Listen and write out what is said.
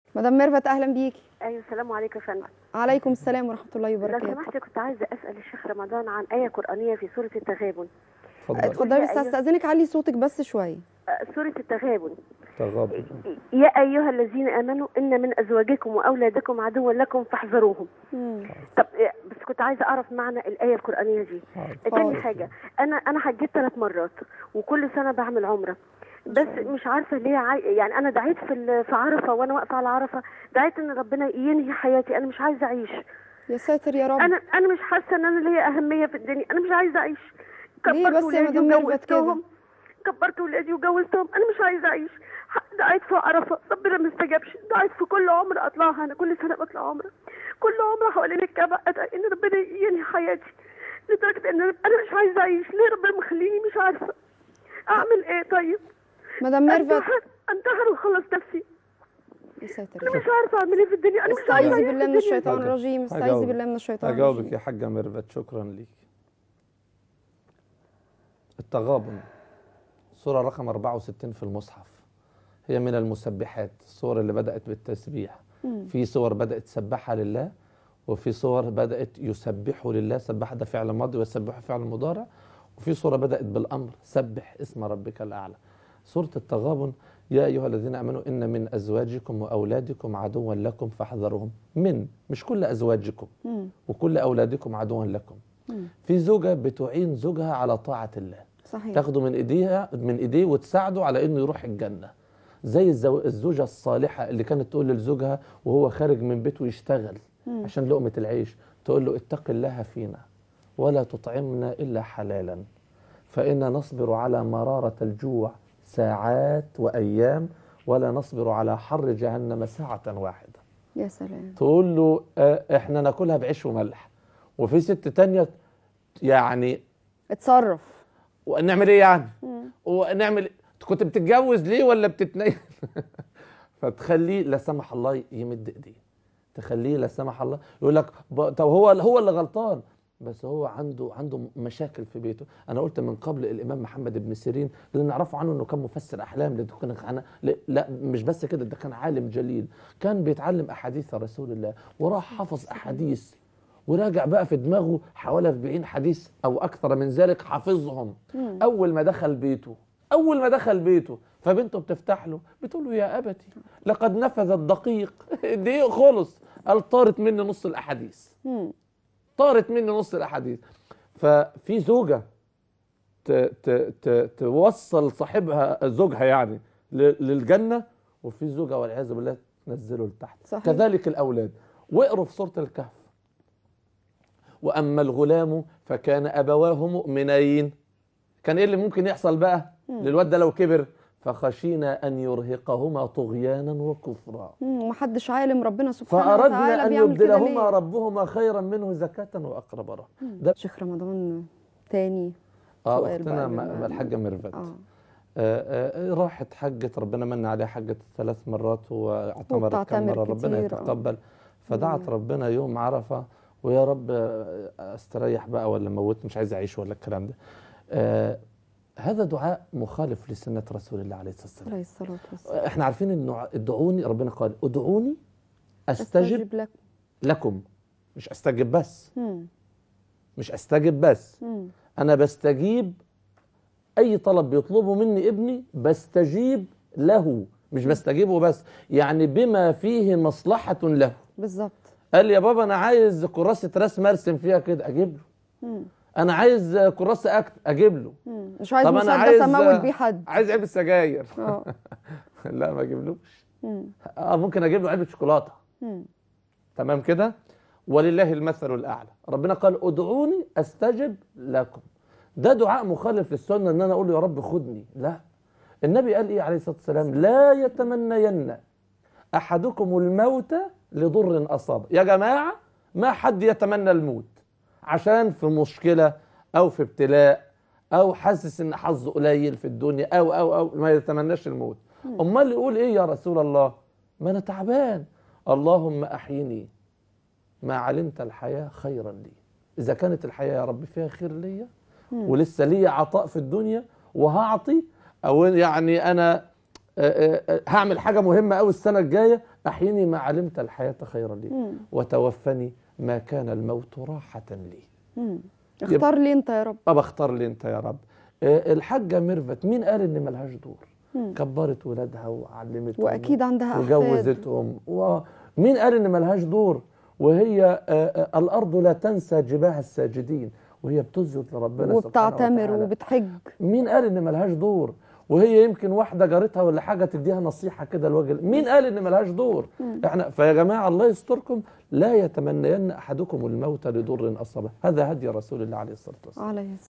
مدام ميرفت اهلا بيكي ايوه السلام عليكم يا فندم عليكم السلام ورحمه الله لو وبركاته سمحتي كنت عايزه اسال الشيخ رمضان عن ايه قرانيه في سوره التغابن اتفضل اتفضلي بس أيوة. هستاذنك علي صوتك بس شويه آه، سوره التغابن تغابن يا ايها الذين امنوا ان من ازواجكم واولادكم عدوا لكم فاحذروهم مم. طب آه، بس كنت عايزه اعرف معنى الايه القرانيه دي حاضر. تاني حاضر. حاجه انا انا حجيت ثلاث مرات وكل سنه بعمل عمره بس مش عارفه ليه عاي... يعني انا دعيت في ال- في عرفه وانا واقفه على عرفه دعيت ان ربنا ينهي حياتي انا مش عايزه اعيش يا ساتر يا رب انا انا مش حاسه ان انا ليا اهميه في الدنيا انا مش عايزه اعيش ليه كبرت بس يا ولادي مدام ميرفت كده؟ وجوزتهم كبرت ولادي وجوزتهم انا مش عايزه اعيش ح- دعيت في عرفه ربنا ما استجابش دعيت في كل عمره اطلعها انا كل سنه بطلع عمره كل عمره حوالين الكعبه ادعي ان ربنا ينهي حياتي لدرجه ان انا مش عايزه اعيش ليه ربنا مخليني مش عارفه اعمل ايه طيب مدام ميرفت انتحر انتحر وخلص نفسي يا ساتر انا يا مش عارفه اعمل ايه في الدنيا انا رب مش عايزه استعيذي اعيش بالله في من الدنيا الشيطان هجاوب. الرجيم استعيذي هجاوبك. بالله من الشيطان اجاوبك الرجيم يا حاجه ميرفت شكرا ليك التغابن سوره رقم 64 في المصحف هي من المسبحات السور اللي بدات بالتسبيح في سور بدات سبحها لله وفي صور بدات يسبحوا لله سبح ده فعل ماضي ويسبحوا فعل مضارع وفي صوره بدات بالامر سبح اسم ربك الاعلى سوره التغابن يا ايها الذين امنوا ان من ازواجكم واولادكم عدوا لكم فاحذروهم من مش كل ازواجكم مم. وكل اولادكم عدوا لكم مم. في زوجه بتعين زوجها على طاعه الله صحيح تاخده من ايديها من ايديه وتساعده على انه يروح الجنه زي الزو... الزوجه الصالحه اللي كانت تقول لزوجها وهو خارج من بيته يشتغل مم. عشان لقمه العيش تقول له اتق الله فينا ولا تطعمنا الا حلالا فإنا نصبر على مرارة الجوع ساعات وأيام ولا نصبر على حر جهنم ساعة واحدة يا سلام تقول له آه، احنا ناكلها بعيش وملح وفي ست تانية يعني اتصرف ونعمل ايه يعني مم. ونعمل كنت بتتجوز ليه ولا بتتنيل فتخليه لا سمح الله يمد ايديه تخليه لا سمح الله يقول لك ب- طب هو هو اللي غلطان بس هو عنده عنده مشاكل في بيته انا قلت من قبل الامام محمد بن سيرين اللي نعرفه عنه انه كان مفسر احلام ده كان عن- لا- لا مش بس كده ده كان عالم جليل كان بيتعلم احاديث رسول الله وراح حفظ احاديث وراجع بقى في دماغه حوالي 40 حديث او اكثر من ذلك حافظهم مم. اول ما دخل بيته اول ما دخل بيته فبنته بتفتح له بتقول له يا ابتي لقد نفذ الدقيق دقيق خلص قال طارت مني نص الاحاديث مم. طارت مني نص الاحاديث ففي زوجه ت ت ت توصل صاحبها زوجها يعني ل- للجنه وفي زوجه والعياذ بالله تنزله لتحت صحيح. كذلك الاولاد واقروا في سوره الكهف واما الغلام فكان ابواه مؤمنين كان ايه اللي ممكن يحصل بقى للواد ده لو كبر فخشينا ان يرهقهما طغيانا وكفرا مم. ومحدش عالم ربنا سبحانه وتعالى فاردنا ان بيعمل كده يبدلهما ليه ربهما خيرا منه زكاه واقرب رحمه ده شيخ رمضان تاني اه سؤال اختنا بقى م- من- الحاجه ميرفت اه آه، آه، راحت حجت ربنا من عليها حجت ثلاث مرات واعتمرت كم وبتعتمر مره ربنا كتير، آه. يتقبل فدعت ربنا يوم عرفه ويا رب آه، استريح بقى ولا موت مش عايز اعيش ولا الكلام ده آه، هذا دعاء مخالف لسنه رسول الله عليه الصلاه والسلام عليه الصلاة والسلام احنا عارفين انه ادعوني ربنا قال ادعوني استجب استجب لك لكم مش استجب بس مم. مش استجب بس مم. انا بستجيب اي طلب بيطلبه مني ابني بستجيب له مش بستجيبه بس يعني بما فيه مصلحة له بالظبط قال لي يا بابا انا عايز كراسة رسم ارسم فيها كده اجيب له مم. انا عايز كراسة اكت اجيب له مم. مش عايز طب انا مسدس عايز اموت بيه حد عايز علبة سجاير اه لا ما اجيبلوش مم. اه ممكن اجيب له علبة شوكولاتة مم. تمام كده ولله المثل الاعلى ربنا قال ادعوني استجب لكم ده دعاء مخالف للسنه ان انا اقول له يا رب خدني لا النبي قال ايه عليه الصلاه والسلام لا يتمنين احدكم الموت لضر اصابه يا جماعه ما حد يتمنى الموت عشان في مشكله او في ابتلاء او حاسس ان حظه قليل في الدنيا او او او ما يتمناش الموت امال يقول ايه يا رسول الله ما انا تعبان اللهم احيني ما علمت الحياه خيرا لي اذا كانت الحياه يا رب فيها خير ليا ولسه ليا عطاء في الدنيا وهعطي او يعني انا آه، آه، هعمل حاجه مهمه قوي السنه الجايه احيني ما علمت الحياه خيرا لي مم. وتوفني ما كان الموت راحه لي مم. اختار لي انت يا رب طب اختار لي انت يا رب آه، الحاجه ميرفت مين قال ان ملهاش دور مم. كبرت ولادها وعلمتهم واكيد عندها احفاد وجوزتهم ومين قال ان ملهاش دور وهي آه، آه، الارض لا تنسى جباه الساجدين وهي بتسجد لربنا سبحانه وبتعتمر وتعالى. وبتحج مين قال ان ملهاش دور وهي يمكن واحده جارتها ولا حاجه تديها نصيحه كده لوجه مين قال ان ملهاش دور احنا فيا جماعه الله يستركم لا يتمنين احدكم الموت لضر اصابه هذا هدي رسول الله عليه الصلاه والسلام عليه